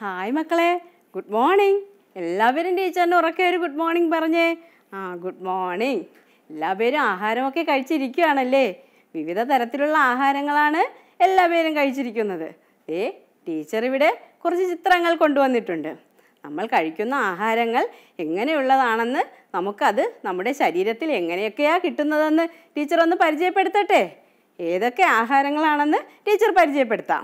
hi മക്കളെ good morning എല്ലാവരും ടീച്ചറിന് ഉറക്കെ ഒരു ഗുഡ് മോർണിംഗ് പറഞ്ഞേ ആ ഗുഡ് മോർണിംഗ് എല്ലാവരും ആഹാരമൊക്കെ കഴിച്ചിരിക്കുകയാണല്ലേ വിവിധ തരത്തിലുള്ള ആഹാരങ്ങളാണ് എല്ലാവരും കഴിച്ചിരിക്കുന്നത് ഏ ടീച്ചർ ഇവിടെ കുറച്ച് ചിത്രങ്ങൾ കൊണ്ടുവന്നിട്ടുണ്ട് നമ്മൾ കഴിക്കുന്ന ആഹാരങ്ങൾ എങ്ങനെയുള്ളതാണെന്ന് നമുക്കത് നമ്മുടെ ശരീരത്തിൽ എങ്ങനെയൊക്കെയാണ് കിട്ടുന്നതെന്ന് ടീച്ചർ ഒന്ന് പരിചയപ്പെടുത്തട്ടെ ഏതൊക്കെ ആഹാരങ്ങളാണെന്ന് ടീച്ചർ പരിചയപ്പെടുത്താം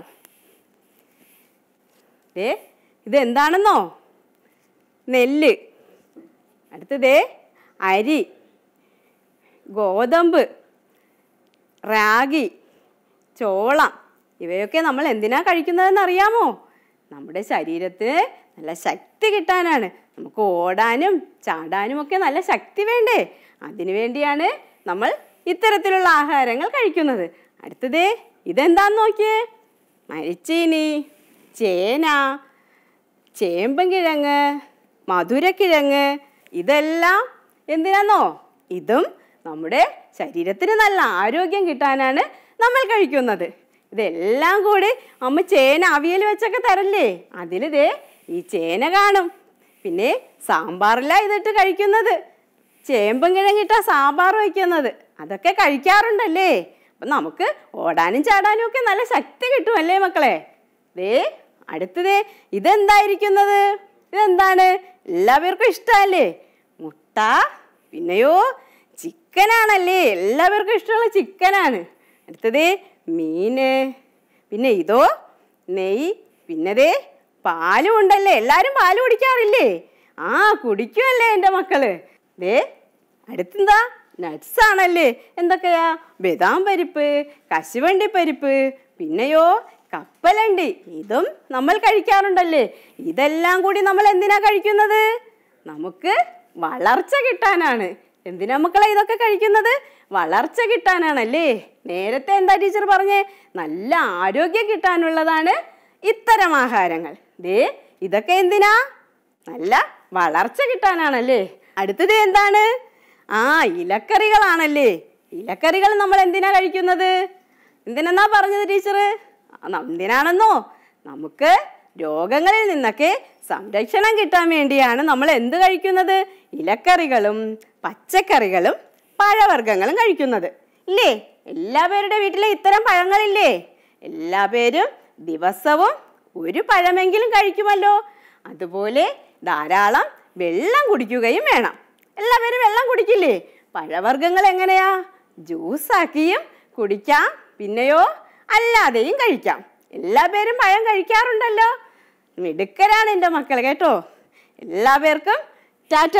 ദേ ഇതെന്താണെന്നോ നെല്ല് അടുത്തതേ അരി ഗോതമ്പ് റാഗി ചോളം ഇവയൊക്കെ നമ്മൾ എന്തിനാ കഴിക്കുന്നതെന്ന് അറിയാമോ നമ്മുടെ ശരീരത്തിന് നല്ല ശക്തി കിട്ടാനാണ് നമുക്ക് ഓടാനും ചാടാനും ഒക്കെ നല്ല ശക്തി വേണ്ടേ അതിനു വേണ്ടിയാണ് നമ്മൾ ഇത്തരത്തിലുള്ള ആഹാരങ്ങൾ കഴിക്കുന്നത് അടുത്തതേ ഇതെന്താന്ന് നോക്കിയേ മരിച്ചീനി ചേന ചേമ്പൻ കിഴങ്ങ് മധുരക്കിഴങ്ങ് ഇതെല്ലാം എന്തിനാന്നോ ഇതും നമ്മുടെ ശരീരത്തിന് നല്ല ആരോഗ്യം കിട്ടാനാണ് നമ്മൾ കഴിക്കുന്നത് ഇതെല്ലാം കൂടി അമ്മ ചേന അവിയൽ വെച്ചൊക്കെ തരല്ലേ അതിലിതേ ഈ ചേന കാണും പിന്നെ സാമ്പാറില ഇതിട്ട് കഴിക്കുന്നത് ചേമ്പും കിഴങ്ങിട്ടാ സാമ്പാർ വയ്ക്കുന്നത് അതൊക്കെ കഴിക്കാറുണ്ടല്ലേ അപ്പം നമുക്ക് ഓടാനും ചാടാനും ഒക്കെ നല്ല ശക്തി കിട്ടുമല്ലേ മക്കളെ ദേ അടുത്തതേ ഇതെന്തായിരിക്കുന്നത് ഇതെന്താണ് എല്ലാവർക്കും ഇഷ്ടമല്ലേ മുട്ട പിന്നെയോ ചിക്കനാണല്ലേ എല്ലാവർക്കും ഇഷ്ടമുള്ള ചിക്കനാണ് അടുത്തതേ മീന് പിന്നെ ഇതോ നെയ് പിന്നതേ പാലും ഉണ്ടല്ലേ എല്ലാവരും പാല് കുടിക്കാറില്ലേ ആ കുടിക്കുമല്ലേ എൻ്റെ മക്കള് ദേ അടുത്തെന്താ നട്ട്സ് ആണല്ലേ എന്തൊക്കെയാ ബദാം പരിപ്പ് കശുവണ്ടി പരിപ്പ് പിന്നെയോ കപ്പലണ്ടി ഇതും നമ്മൾ കഴിക്കാറുണ്ടല്ലേ ഇതെല്ലാം കൂടി നമ്മൾ എന്തിനാ കഴിക്കുന്നത് നമുക്ക് വളർച്ച കിട്ടാനാണ് എന്തിനാ മക്കളെ ഇതൊക്കെ കഴിക്കുന്നത് വളർച്ച കിട്ടാനാണല്ലേ നേരത്തെ എന്താ ടീച്ചർ പറഞ്ഞേ നല്ല ആരോഗ്യം കിട്ടാനുള്ളതാണ് ഇത്തരം ആഹാരങ്ങൾ ദേ ഇതൊക്കെ എന്തിനാ നല്ല വളർച്ച കിട്ടാനാണല്ലേ അടുത്തത് എന്താണ് ആ ഇലക്കറികളാണല്ലേ ഇലക്കറികൾ നമ്മൾ എന്തിനാ കഴിക്കുന്നത് എന്തിനെന്നാ പറഞ്ഞത് ടീച്ചർ എന്തിനാണെന്നോ നമുക്ക് രോഗങ്ങളിൽ നിന്നൊക്കെ സംരക്ഷണം കിട്ടാൻ വേണ്ടിയാണ് നമ്മൾ എന്ത് കഴിക്കുന്നത് ഇലക്കറികളും പച്ചക്കറികളും പഴവർഗ്ഗങ്ങളും കഴിക്കുന്നത് ഇല്ലേ എല്ലാവരുടെ വീട്ടിലെ ഇത്തരം പഴങ്ങളില്ലേ എല്ലാ പേരും ദിവസവും ഒരു പഴമെങ്കിലും കഴിക്കുമല്ലോ അതുപോലെ ധാരാളം വെള്ളം കുടിക്കുകയും വേണം എല്ലാവരും വെള്ളം കുടിക്കില്ലേ പഴവർഗ്ഗങ്ങൾ എങ്ങനെയാ ജ്യൂസാക്കിയും കുടിക്കാം പിന്നെയോ അല്ലാതെയും കഴിക്കാം എല്ലാ പേരും പഴം കഴിക്കാറുണ്ടല്ലോ മിടുക്കരാണ് എൻ്റെ മക്കൾ കേട്ടോ എല്ലാ പേർക്കും ടാറ്റ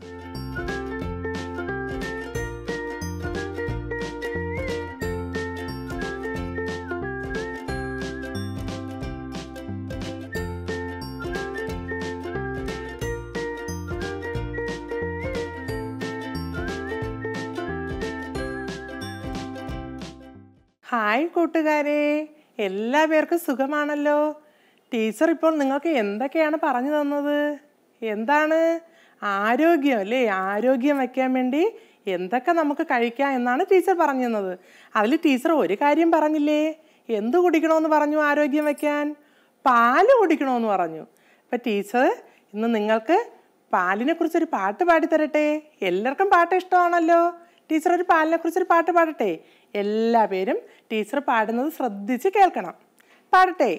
ഹായ് കൂട്ടുകാരെ എല്ലാ പേർക്കും സുഖമാണല്ലോ ടീച്ചർ ഇപ്പോൾ നിങ്ങൾക്ക് എന്തൊക്കെയാണ് പറഞ്ഞു തന്നത് എന്താണ് ആരോഗ്യം അല്ലേ ആരോഗ്യം വയ്ക്കാൻ വേണ്ടി എന്തൊക്കെ നമുക്ക് കഴിക്കാം എന്നാണ് ടീച്ചർ പറഞ്ഞു തന്നത് അതിൽ ടീച്ചർ ഒരു കാര്യം പറഞ്ഞില്ലേ എന്ത് കുടിക്കണമെന്ന് പറഞ്ഞു ആരോഗ്യം വയ്ക്കാൻ പാല് കുടിക്കണമെന്ന് പറഞ്ഞു അപ്പം ടീച്ചർ ഇന്ന് നിങ്ങൾക്ക് പാലിനെ കുറിച്ചൊരു പാട്ട് പാടിത്തരട്ടെ എല്ലാവർക്കും പാട്ട് ഇഷ്ടമാണല്ലോ ടീച്ചർ ഒരു പാലിനെ കുറിച്ചൊരു പാട്ട് പാടട്ടെ എല്ലാ പേരും ടീച്ചർ പാടുന്നത് ശ്രദ്ധിച്ച് കേൾക്കണം പാടട്ടെ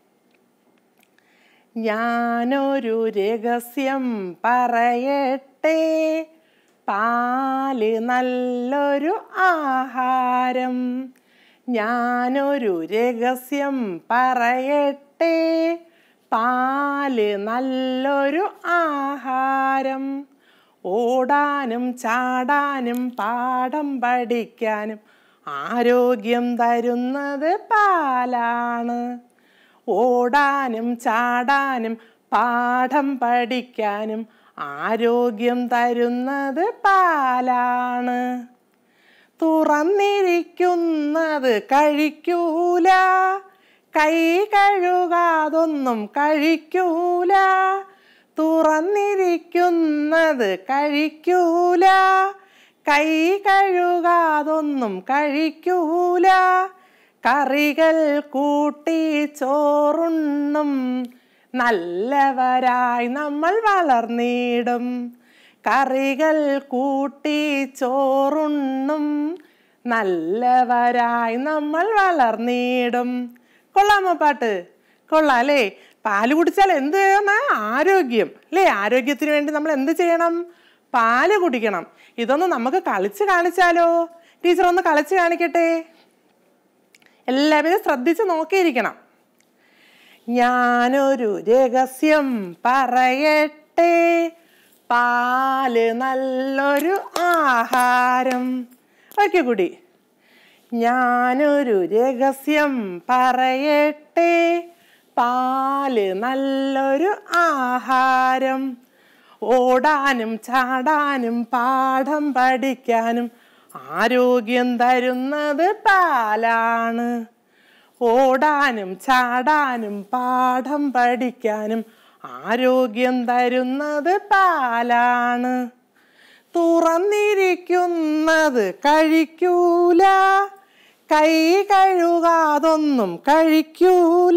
ഞാനൊരു രഹസ്യം പറയട്ടെ പാല് നല്ലൊരു ആഹാരം ഞാനൊരു രഹസ്യം പറയട്ടെ പാല് നല്ലൊരു ആഹാരം ഓടാനും ചാടാനും പാഠം പഠിക്കാനും ആരോഗ്യം തരുന്നത് പാലാണ് ഓടാനും ചാടാനും പാഠം പഠിക്കാനും ആരോഗ്യം തരുന്നത് പാലാണ് തുറന്നിരിക്കുന്നത് കഴിക്കൂല കൈ കഴുകാതൊന്നും കഴിക്കൂല തുറന്നിരിക്കുന്നത് കഴിക്കൂല കൈ കഴുകാതൊന്നും കഴിക്കൂല കറികൾ കൂട്ടി ചോറുണ്ണും നല്ലവരായി നമ്മൾ വളർന്നിടും കറികൾ കൂട്ടി ചോറുണ്ണും നല്ലവരായി നമ്മൾ വളർന്നിടും കൊള്ളാമോ പാട്ട് കൊള്ളാം അല്ലേ പാല് കുടിച്ചാൽ എന്ത് ചെയ്യണം ആരോഗ്യം അല്ലേ ആരോഗ്യത്തിന് വേണ്ടി നമ്മൾ എന്ത് ചെയ്യണം പാല് കുടിക്കണം ഇതൊന്ന് നമുക്ക് കളിച്ച് കാണിച്ചാലോ ടീച്ചർ ഒന്ന് കളിച്ച് കാണിക്കട്ടെ എല്ലാവരും ശ്രദ്ധിച്ച് നോക്കിയിരിക്കണം ഞാനൊരു രഹസ്യം പറയട്ടെ പാല് നല്ലൊരു ആഹാരം ഓക്കെ കൂടി ഞാനൊരു രഹസ്യം പറയട്ടെ പാല് നല്ലൊരു ആഹാരം ഓടാനും ചാടാനും പാഠം പഠിക്കാനും ആരോഗ്യം തരുന്നത് പാലാണ് ഓടാനും ചാടാനും പാഠം പഠിക്കാനും ആരോഗ്യം തരുന്നത് പാലാണ് തുറന്നിരിക്കുന്നത് കഴിക്കൂല കൈ കഴുകാതൊന്നും കഴിക്കൂല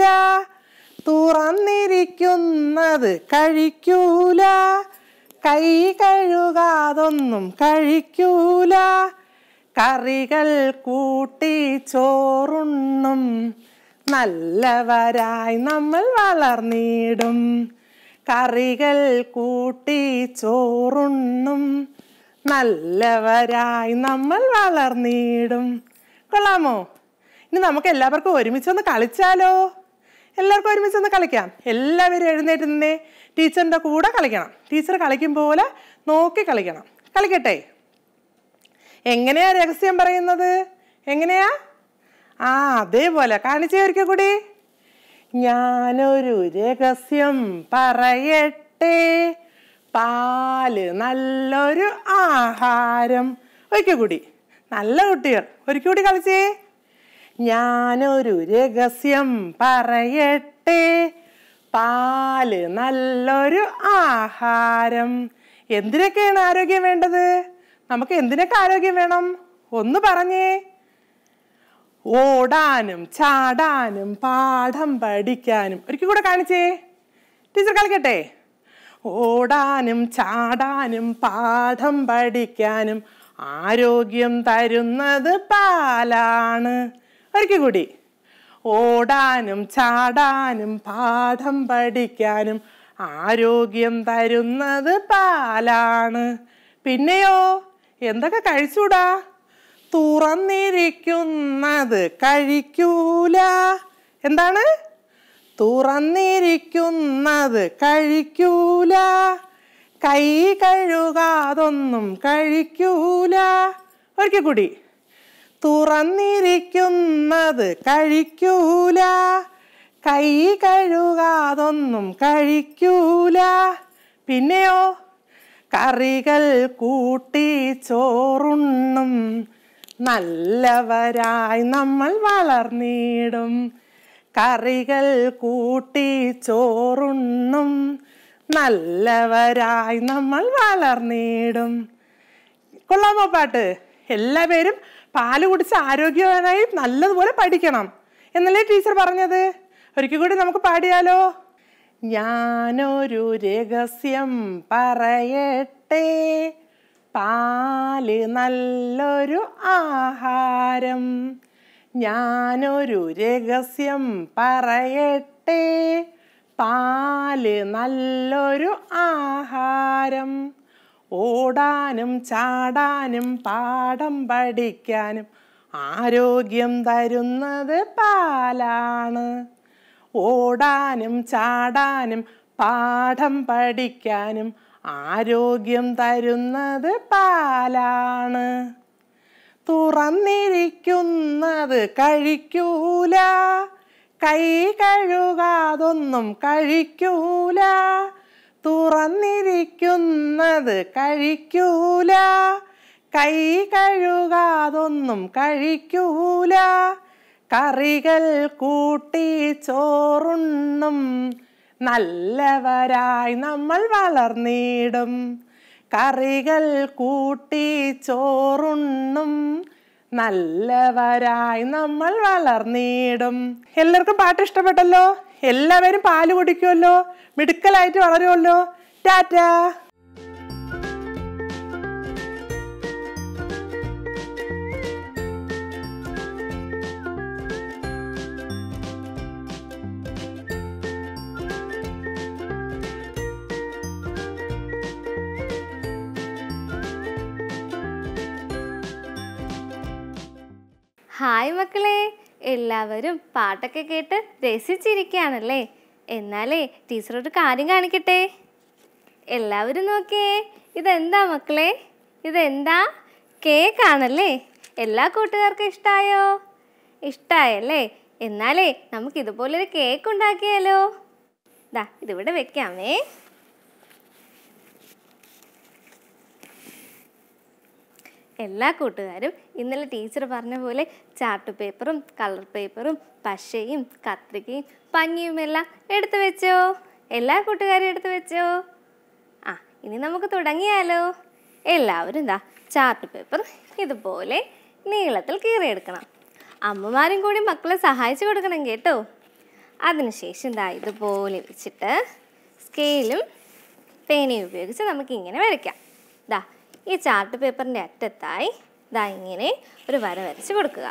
തുറന്നിരിക്കുന്നത് കഴിക്കൂല കൈ കഴുകാതൊന്നും കഴിക്കൂല കറികൾ കൂട്ടി ചോറുണ്ണും നല്ലവരായി നമ്മൾ വളർന്നിടും കറികൾ കൂട്ടി ചോറുണ്ണും നല്ലവരായി നമ്മൾ വളർന്നിടും കൊള്ളാമോ ഇനി നമുക്ക് എല്ലാവർക്കും ഒരുമിച്ചൊന്ന് കളിച്ചാലോ എല്ലാവർക്കും ഒരുമിച്ചൊന്ന് കളിക്കാം എല്ലാവരും എഴുന്നേറ്റ് നിന്നേ ടീച്ചറിൻ്റെ കൂടെ കളിക്കണം ടീച്ചർ കളിക്കും പോലെ നോക്കി കളിക്കണം കളിക്കട്ടെ എങ്ങനെയാ രഹസ്യം പറയുന്നത് എങ്ങനെയാ ആ അതേപോലെ കാണിച്ചേ ഒരിക്കൽ കൂടി ഞാനൊരു രഹസ്യം പറയട്ടെ പാല് നല്ലൊരു ആഹാരം ഒരിക്കൽ കൂടി നല്ല കുട്ടികൾ ഒരിക്കൽ കൂടി കളിച്ചേ ഞാനൊരു രഹസ്യം പറയട്ടെ പാല് നല്ലൊരു ആഹാരം എന്തിനൊക്കെയാണ് ആരോഗ്യം വേണ്ടത് നമുക്ക് എന്തിനൊക്കെ ആരോഗ്യം വേണം ഒന്ന് പറഞ്ഞേ ഓടാനും ചാടാനും പാഠം പഠിക്കാനും ഒരിക്കൽ കൂടെ കാണിച്ചേ ടീച്ചർ കളിക്കട്ടെ ഓടാനും ചാടാനും പാഠം പഠിക്കാനും ആരോഗ്യം തരുന്നത് പാലാണ് ഒരിക്കൽ കൂടി ഓടാനും ചാടാനും പാഠം പഠിക്കാനും ആരോഗ്യം തരുന്നത് പാലാണ് പിന്നെയോ എന്തൊക്കെ കഴിച്ചൂടാ തുറന്നിരിക്കുന്നത് കഴിക്കൂല എന്താണ് തുറന്നിരിക്കുന്നത് കഴിക്കൂല കൈ കഴുകാതൊന്നും കഴിക്കൂല ഒരിക്കൽ കൂടി തുറന്നിരിക്കുന്നത് കഴിക്കൂല കൈ കഴുകാതൊന്നും കഴിക്കൂല പിന്നെയോ കറികൾ കൂട്ടി ചോറുണ്ണും നല്ലവരായി നമ്മൾ വളർന്നിടും കറികൾ കൂട്ടി ചോറുണ്ണും നല്ലവരായി നമ്മൾ വളർന്നിടും കൊള്ളാമോ പാട്ട് എല്ലാവരും പാല് കുടിച്ച് ആരോഗ്യവാനായി നല്ലതുപോലെ പഠിക്കണം എന്നല്ലേ ടീച്ചർ പറഞ്ഞത് ഒരിക്കൽ കൂടി നമുക്ക് പാടിയാലോ ഞാനൊരു രഹസ്യം പറയട്ടെ പാല് നല്ലൊരു ആഹാരം ഞാനൊരു രഹസ്യം പറയട്ടെ പാല് നല്ലൊരു ആഹാരം ഓടാനും ചാടാനും പാഠം പഠിക്കാനും ആരോഗ്യം തരുന്നത് പാലാണ് ഓടാനും ചാടാനും പാഠം പഠിക്കാനും ആരോഗ്യം തരുന്നത് പാലാണ് തുറന്നിരിക്കുന്നത് കഴിക്കൂല കൈ കഴുകാതൊന്നും കഴിക്കൂല തുറന്നിരിക്കുന്നത് കഴിക്കൂല കൈ കഴുകാതൊന്നും കഴിക്കൂല കറികൾ കൂട്ടി ചോറുണ്ണും നല്ലവരായി നമ്മൾ വളർന്നിടും കറികൾ കൂട്ടി ചോറുണ്ണും നല്ലവരായി നമ്മൾ വളർന്നിടും എല്ലാവർക്കും പാട്ട് ഇഷ്ടപ്പെട്ടല്ലോ എല്ലാവരും പാല് കുടിക്കുമല്ലോ മിടുക്കലായിട്ട് വളരുമല്ലോ ടാറ്റാ ഹായ് മക്കളെ എല്ലാവരും പാട്ടൊക്കെ കേട്ട് രസിച്ചിരിക്കുകയാണല്ലേ എന്നാലേ ടീച്ചർ ഒരു കാര്യം കാണിക്കട്ടെ എല്ലാവരും നോക്കിയേ ഇതെന്താ മക്കളെ ഇതെന്താ കേക്കാണല്ലേ എല്ലാ കൂട്ടുകാർക്കും ഇഷ്ടമായോ ഇഷ്ടമായല്ലേ എന്നാലേ നമുക്ക് ഇതുപോലൊരു കേക്ക് ഉണ്ടാക്കിയാലോ ദാ ഇതിവിടെ വെക്കാമേ എല്ലാ കൂട്ടുകാരും ഇന്നലെ ടീച്ചർ പറഞ്ഞ പോലെ ചാർട്ട് പേപ്പറും കളർ പേപ്പറും പശയും കത്രികയും പഞ്ഞിയും എല്ലാം എടുത്തു വെച്ചോ എല്ലാ കൂട്ടുകാരും എടുത്തു വെച്ചോ ആ ഇനി നമുക്ക് തുടങ്ങിയാലോ എല്ലാവരും എന്താ ചാർട്ട് പേപ്പർ ഇതുപോലെ നീളത്തിൽ കീറിയെടുക്കണം അമ്മമാരും കൂടി മക്കളെ സഹായിച്ചു കൊടുക്കണം കേട്ടോ അതിനുശേഷം ദാ ഇതുപോലെ വെച്ചിട്ട് സ്കെയിലും പേനയും ഉപയോഗിച്ച് നമുക്ക് ഇങ്ങനെ വരയ്ക്കാം ദാ ഈ ചാർട്ട് പേപ്പറിൻ്റെ അറ്റത്തായി ദാ ഇങ്ങനെ ഒരു വര വരച്ച് കൊടുക്കുക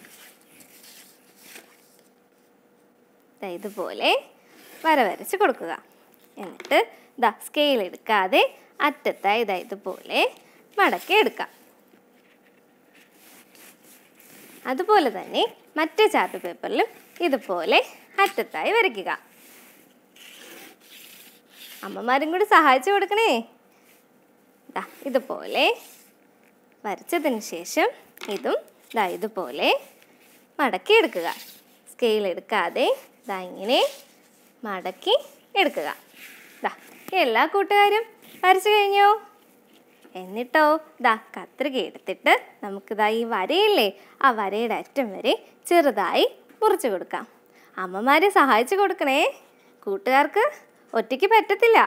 ദാ ഇതുപോലെ വര വരച്ച് കൊടുക്കുക എന്നിട്ട് ദാ സ്കെയിൽ എടുക്കാതെ അറ്റത്തായി ദാ ഇതുപോലെ മടക്കി എടുക്കാം അതുപോലെ തന്നെ മറ്റേ ചാർട്ട് പേപ്പറിലും ഇതുപോലെ അറ്റത്തായി വരയ്ക്കുക അമ്മമാരും കൂടി സഹായിച്ചു കൊടുക്കണേ ദാ ഇതുപോലെ വരച്ചതിന് ശേഷം ഇതും ദാ ഇതുപോലെ മടക്കി എടുക്കുക സ്കെയിൽ എടുക്കാതെ ദാ ഇങ്ങനെ മടക്കി എടുക്കുക ദാ എല്ലാ കൂട്ടുകാരും വരച്ചു കഴിഞ്ഞോ എന്നിട്ടോ ദാ കത്രിക എടുത്തിട്ട് നമുക്ക് ദാ ഈ വരയില്ലേ ആ വരയുടെ അറ്റം വരെ ചെറുതായി മുറിച്ച് കൊടുക്കാം അമ്മമാരെ സഹായിച്ചു കൊടുക്കണേ കൂട്ടുകാർക്ക് ഒറ്റയ്ക്ക് പറ്റത്തില്ല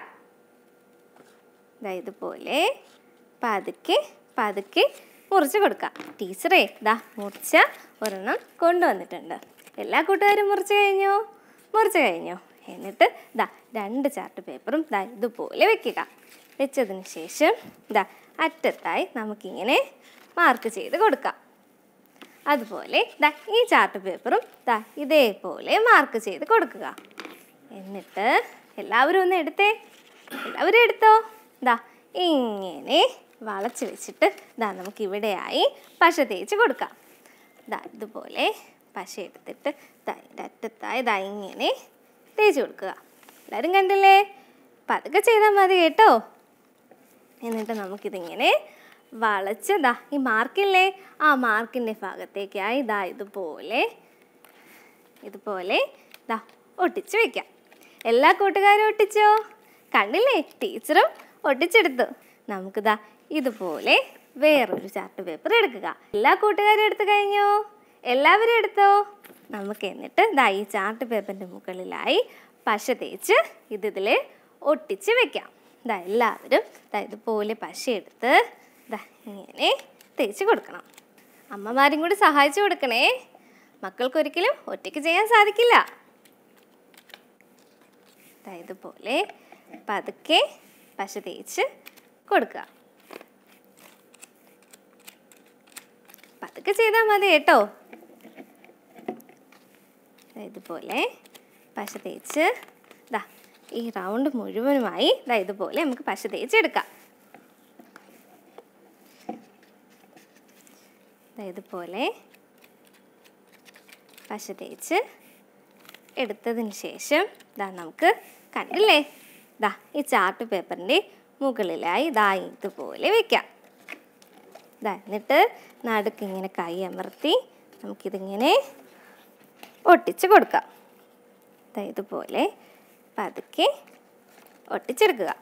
ദാ ഇതുപോലെ പതുക്കെ പതുക്കെ മുറിച്ച് കൊടുക്കാം ടീച്ചറേ ദാ മുറിച്ച ഒരെണ്ണം കൊണ്ടുവന്നിട്ടുണ്ട് എല്ലാ കൂട്ടുകാരും മുറിച്ച് കഴിഞ്ഞോ മുറിച്ച് കഴിഞ്ഞോ എന്നിട്ട് ദാ രണ്ട് ചാർട്ട് പേപ്പറും ദാ ഇതുപോലെ വെക്കുക വെച്ചതിന് ശേഷം ദാ അറ്റത്തായി നമുക്കിങ്ങനെ മാർക്ക് ചെയ്ത് കൊടുക്കാം അതുപോലെ ദാ ഈ ചാർട്ട് പേപ്പറും ദാ ഇതേപോലെ മാർക്ക് ചെയ്ത് കൊടുക്കുക എന്നിട്ട് എല്ലാവരും ഒന്ന് എടുത്തേ എല്ലാവരും എടുത്തോ ദാ ഇങ്ങനെ വളച്ച് വെച്ചിട്ട് ദാ നമുക്ക് ഇവിടെയായി പശ തേച്ച് കൊടുക്കാം ദാ ഇതുപോലെ പശ എടുത്തിട്ട് ദാ ഇതിൻ്റെ അറ്റത്തായി ദാ ഇങ്ങനെ തേച്ച് കൊടുക്കുക എല്ലാവരും കണ്ടില്ലേ പതുക്കെ ചെയ്താൽ മതി കേട്ടോ എന്നിട്ട് നമുക്കിതിങ്ങനെ വളച്ച് ദാ ഈ മാർക്കില്ലേ ആ മാർക്കിൻ്റെ ഭാഗത്തേക്കായി ദാ ഇതുപോലെ ഇതുപോലെ ദാ ഒട്ടിച്ച് വെക്കാം എല്ലാ കൂട്ടുകാരും ഒട്ടിച്ചോ കണ്ടില്ലേ ടീച്ചറും ഒട്ടിച്ചെടുത്തു നമുക്ക് ദാ ഇതുപോലെ വേറൊരു ചാർട്ട് പേപ്പർ എടുക്കുക എല്ലാ കൂട്ടുകാരും എടുത്തു കഴിഞ്ഞോ എല്ലാവരും എടുത്തോ നമുക്ക് എന്നിട്ട് ദാ ഈ ചാർട്ട് പേപ്പറിൻ്റെ മുകളിലായി പശ തേച്ച് ഇത് ഇതിൽ ഒട്ടിച്ച് വെക്കാം ദാ എല്ലാവരും ദാ ഇതുപോലെ പശ എടുത്ത് ദാ ഇങ്ങനെ തേച്ച് കൊടുക്കണം അമ്മമാരും കൂടി സഹായിച്ചു കൊടുക്കണേ മക്കൾക്കൊരിക്കലും ഒറ്റയ്ക്ക് ചെയ്യാൻ സാധിക്കില്ല ദാ ഇതുപോലെ പതുക്കെ പശ തേച്ച് കൊടുക്കുക പതുക്കെ ചെയ്താൽ മതി കേട്ടോ ദാ ഇതുപോലെ പശ തേച്ച് ദാ ഈ റൗണ്ട് മുഴുവനുമായി ദാ ഇതുപോലെ നമുക്ക് പശ തേച്ചെടുക്കാം ദാ ഇതുപോലെ പശ തേച്ച് എടുത്തതിന് ശേഷം ദാ നമുക്ക് കണ്ടില്ലേ ദാ ഈ ചാർട്ട് പേപ്പറിൻ്റെ മുകളിലായി ദാ ഇതുപോലെ വെക്കാം ദാ എന്നിട്ട് നടുക്ക് ഇങ്ങനെ കൈ അമർത്തി നമുക്കിതിങ്ങനെ ഒട്ടിച്ച് കൊടുക്കാം ദാ ഇതുപോലെ പതുക്കെ ഒട്ടിച്ചെടുക്കുക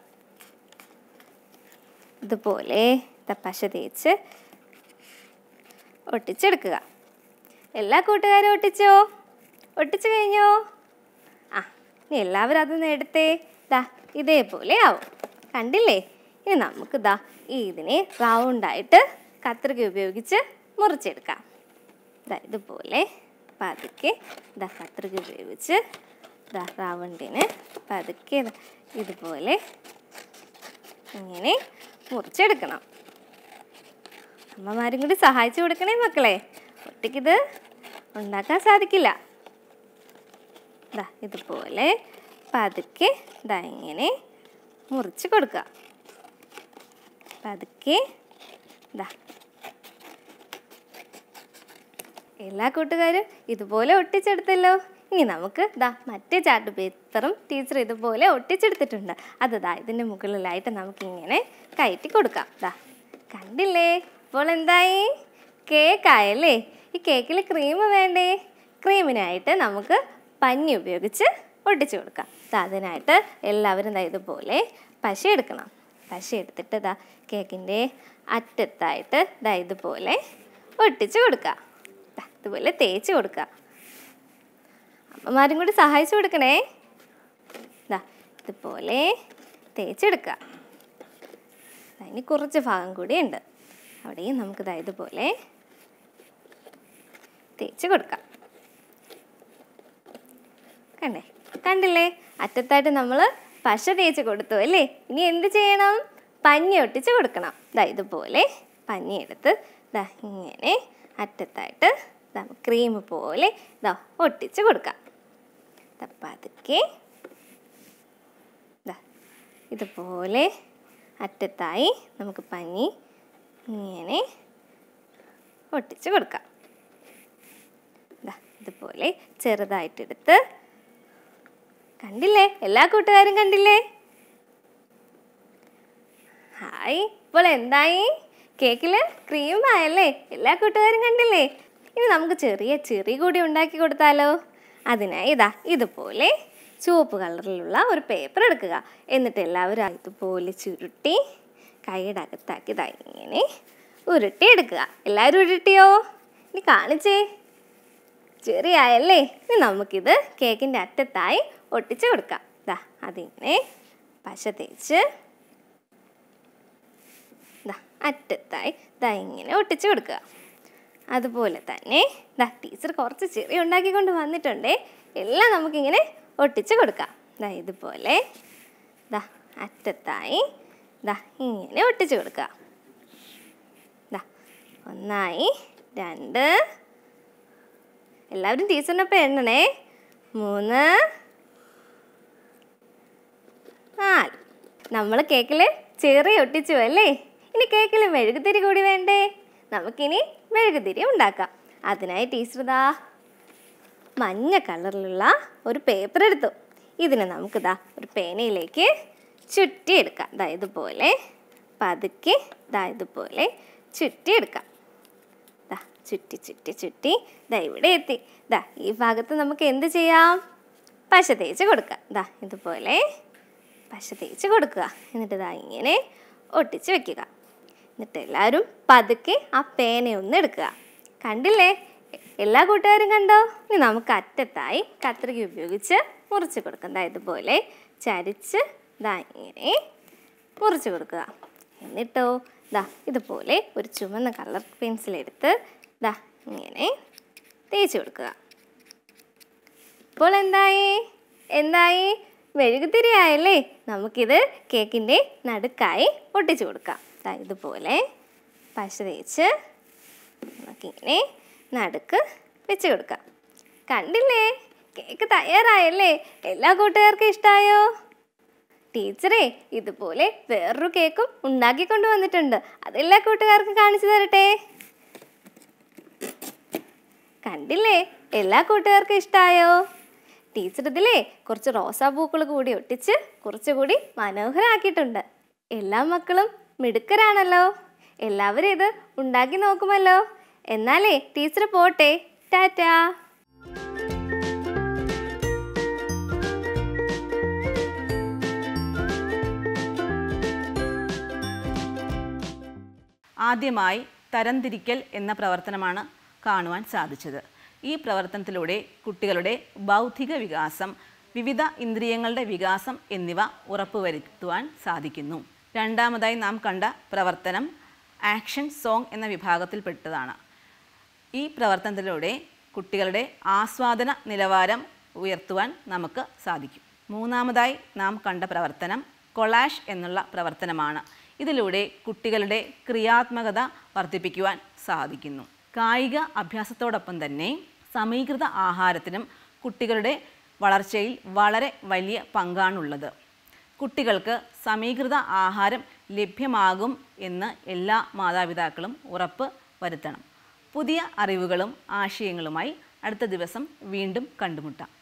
ഇതുപോലെ ദാ പശ തേച്ച് ഒട്ടിച്ചെടുക്കുക എല്ലാ കൂട്ടുകാരും ഒട്ടിച്ചോ ഒട്ടിച്ചു കഴിഞ്ഞോ ആ ഇനി എല്ലാവരും അതൊന്ന് എടുത്തേ ദാ ഇതേപോലെ ആവും കണ്ടില്ലേ ഇനി നമുക്ക് ദാ ഈ ഇതിനെ റൗണ്ടായിട്ട് കത്രിക ഉപയോഗിച്ച് മുറിച്ചെടുക്കാം ദാ ഇതുപോലെ പതുക്കെ ദാ കത്രിക ഉപയോഗിച്ച് ദാ റൗണ്ടിന് പതുക്കെ ദാ ഇതുപോലെ ഇങ്ങനെ മുറിച്ചെടുക്കണം അമ്മമാരും കൂടി സഹായിച്ചു കൊടുക്കണേ മക്കളെ ഒറ്റയ്ക്കിത് ഉണ്ടാക്കാൻ സാധിക്കില്ല ദാ ഇതുപോലെ പതുക്കെ ദാ ഇങ്ങനെ മുറിച്ച് കൊടുക്കുക പതുക്കെ ദാ എല്ലാ കൂട്ടുകാരും ഇതുപോലെ ഒട്ടിച്ചെടുത്തല്ലോ ഇനി നമുക്ക് ദാ മറ്റേ ചാർട്ട് പേപ്പറും ടീച്ചർ ഇതുപോലെ ഒട്ടിച്ചെടുത്തിട്ടുണ്ട് അത് ദാ ഇതിൻ്റെ മുകളിലായിട്ട് നമുക്ക് ഇങ്ങനെ കയറ്റി കൊടുക്കാം ദാ കണ്ടില്ലേ ഇപ്പോൾ എന്തായി കേക്കായല്ലേ ഈ കേക്കിൽ ക്രീം വേണ്ടേ ക്രീമിനായിട്ട് നമുക്ക് പഞ്ഞി ഉപയോഗിച്ച് ഒട്ടിച്ചു കൊടുക്കാം ദാ അതിനായിട്ട് എല്ലാവരും ദാ ഇതുപോലെ പശ എടുക്കണം പശ എടുത്തിട്ട് ദാ കേക്കിൻ്റെ അറ്റത്തായിട്ട് ദാ ഇതുപോലെ ഒട്ടിച്ചു കൊടുക്കുക ദാ ഇതുപോലെ തേച്ച് കൊടുക്കുക അമ്മമാരും കൂടി സഹായിച്ചു കൊടുക്കണേ ദാ ഇതുപോലെ തേച്ചെടുക്കുക ദാ ഇനി കുറച്ച് ഭാഗം കൂടി ഉണ്ട് അവിടെയും നമുക്ക് ദാ ഇതുപോലെ തേച്ച് കൊടുക്കാം കണ്ടേ കണ്ടില്ലേ അറ്റത്തായിട്ട് നമ്മൾ പശ തേച്ച് കൊടുത്തു അല്ലേ ഇനി എന്ത് ചെയ്യണം പഞ്ഞി ഒട്ടിച്ച് കൊടുക്കണം ദാ ഇതുപോലെ പഞ്ഞി എടുത്ത് ദാ ഇങ്ങനെ അറ്റത്തായിട്ട് ദാ ക്രീം പോലെ ദാ ഒട്ടിച്ച് കൊടുക്കാം ദാ പതുക്കെ ദാ ഇതുപോലെ അറ്റത്തായി നമുക്ക് പഞ്ഞി ഇങ്ങനെ ഒട്ടിച്ച് കൊടുക്കാം ദാ ഇതുപോലെ ചെറുതായിട്ടെടുത്ത് കണ്ടില്ലേ എല്ലാ കൂട്ടുകാരും കണ്ടില്ലേ ഹായ് ഇപ്പോൾ എന്തായി കേക്കിൽ ക്രീം ആയല്ലേ എല്ലാ കൂട്ടുകാരും കണ്ടില്ലേ ഇനി നമുക്ക് ചെറിയ ചെറി കൂടി ഉണ്ടാക്കി കൊടുത്താലോ അതിനായി ഇതാ ഇതുപോലെ ചുവപ്പ് കളറിലുള്ള ഒരു പേപ്പർ എടുക്കുക എന്നിട്ട് എല്ലാവരും ഇതുപോലെ ചുരുട്ടി കൈയുടെ അകത്താക്കി ഇതാ ഇങ്ങനെ ഉരുട്ടി എടുക്കുക എല്ലാവരും ഉരുട്ടിയോ ഇനി കാണിച്ചേ ചെറിയായല്ലേ ഇനി നമുക്കിത് കേക്കിൻ്റെ അറ്റത്തായി ഒട്ടിച്ച് കൊടുക്കാം ദാ അതിങ്ങനെ പശ തേച്ച് ദാ അറ്റത്തായി ദാ ഇങ്ങനെ ഒട്ടിച്ച് കൊടുക്കുക അതുപോലെ തന്നെ ദാ ടീച്ചർ കുറച്ച് ചെറിയ ഉണ്ടാക്കിക്കൊണ്ട് വന്നിട്ടുണ്ടേ എല്ലാം നമുക്കിങ്ങനെ ഒട്ടിച്ച് കൊടുക്കാം ദാ ഇതുപോലെ ദാ അറ്റത്തായി ദാ ഇങ്ങനെ ഒട്ടിച്ച് കൊടുക്കുക ദാ ഒന്നായി രണ്ട് എല്ലാവരും ടീച്ചറിനൊപ്പം എണ്ണണേ മൂന്ന് നാല് നമ്മൾ കേക്കിൽ ചെറിയ ഒട്ടിച്ചു അല്ലേ ഇനി കേക്കിൽ മെഴുകുതിരി കൂടി വേണ്ടേ നമുക്കിനി മെഴുകുതിരി ഉണ്ടാക്കാം അതിനായി ടീച്ചർ ദാ മഞ്ഞ കളറിലുള്ള ഒരു പേപ്പർ എടുത്തു ഇതിനെ നമുക്ക് ദാ ഒരു പേനയിലേക്ക് ചുറ്റിയെടുക്കാം ദാ ഇതുപോലെ പതുക്കെ ദാ ഇതുപോലെ ചുറ്റിയെടുക്കാം ദാ ചുറ്റി ചുറ്റി ചുറ്റി ദാ ഇവിടെ എത്തി ദാ ഈ ഭാഗത്ത് നമുക്ക് എന്ത് ചെയ്യാം പശ തേച്ച് കൊടുക്കാം ദാ ഇതുപോലെ പശ തേച്ച് കൊടുക്കുക എന്നിട്ട് ദാ ഇങ്ങനെ ഒട്ടിച്ച് വെക്കുക എന്നിട്ട് എല്ലാവരും പതുക്കെ ആ പേനയൊന്ന് എടുക്കുക കണ്ടില്ലേ എ- എല്ലാ കൂട്ടുകാരും കണ്ടോ ഇനി നമുക്ക് അറ്റത്തായി കത്രിക ഉപയോഗിച്ച് മുറിച്ച് കൊടുക്കാം ദാ ഇതുപോലെ ചരിച്ച് ദാ ഇങ്ങനെ മുറിച്ച് കൊടുക്കുക എന്നിട്ടോ ദാ ഇതുപോലെ ഒരു ചുവന്ന കളർ പെൻസിൽ എടുത്ത് ദാ ഇങ്ങനെ തേച്ച് കൊടുക്കുക ഇപ്പോൾ എന്തായി എന്തായി മെഴുകുതിരി ആയല്ലേ നമുക്കിത് കേക്കിൻ്റെ നടുക്കായി ഒട്ടിച്ചു കൊടുക്കാം ദാ ഇതുപോലെ പശ തേച്ച് നമുക്കിങ്ങനെ നടുക്ക് വെച്ച് കൊടുക്കാം കണ്ടില്ലേ കേക്ക് തയ്യാറായല്ലേ എല്ലാ കൂട്ടുകാർക്കും ഇഷ്ടമായോ ടീച്ചറേ ഇതുപോലെ വേറൊരു കേക്കും ഉണ്ടാക്കിക്കൊണ്ട് വന്നിട്ടുണ്ട് അതെല്ലാ കൂട്ടുകാർക്കും കാണിച്ചു തരട്ടെ കണ്ടില്ലേ എല്ലാ കൂട്ടുകാർക്കും ഇഷ്ടമായോ ടീച്ചർ ഇതിലേ കുറച്ച് റോസാപ്പൂക്കൾ കൂടി ഒട്ടിച്ച് കുറച്ചുകൂടി മനോഹരമാക്കിയിട്ടുണ്ട് എല്ലാ മക്കളും മിടുക്കരാണല്ലോ എല്ലാവരും ഇത് ഉണ്ടാക്കി നോക്കുമല്ലോ എന്നാലേ ടീച്ചർ പോട്ടെ ടാറ്റാ ആദ്യമായി തരംതിരിക്കൽ എന്ന പ്രവർത്തനമാണ് കാണുവാൻ സാധിച്ചത് ഈ പ്രവർത്തനത്തിലൂടെ കുട്ടികളുടെ ബൗദ്ധിക വികാസം വിവിധ ഇന്ദ്രിയങ്ങളുടെ വികാസം എന്നിവ ഉറപ്പുവരുത്തുവാൻ സാധിക്കുന്നു രണ്ടാമതായി നാം കണ്ട പ്രവർത്തനം ആക്ഷൻ സോങ് എന്ന വിഭാഗത്തിൽപ്പെട്ടതാണ് ഈ പ്രവർത്തനത്തിലൂടെ കുട്ടികളുടെ ആസ്വാദന നിലവാരം ഉയർത്തുവാൻ നമുക്ക് സാധിക്കും മൂന്നാമതായി നാം കണ്ട പ്രവർത്തനം കൊളാഷ് എന്നുള്ള പ്രവർത്തനമാണ് ഇതിലൂടെ കുട്ടികളുടെ ക്രിയാത്മകത വർദ്ധിപ്പിക്കുവാൻ സാധിക്കുന്നു കായിക അഭ്യാസത്തോടൊപ്പം തന്നെ സമീകൃത ആഹാരത്തിനും കുട്ടികളുടെ വളർച്ചയിൽ വളരെ വലിയ പങ്കാണുള്ളത് കുട്ടികൾക്ക് സമീകൃത ആഹാരം ലഭ്യമാകും എന്ന് എല്ലാ മാതാപിതാക്കളും ഉറപ്പ് വരുത്തണം പുതിയ അറിവുകളും ആശയങ്ങളുമായി അടുത്ത ദിവസം വീണ്ടും കണ്ടുമുട്ടാം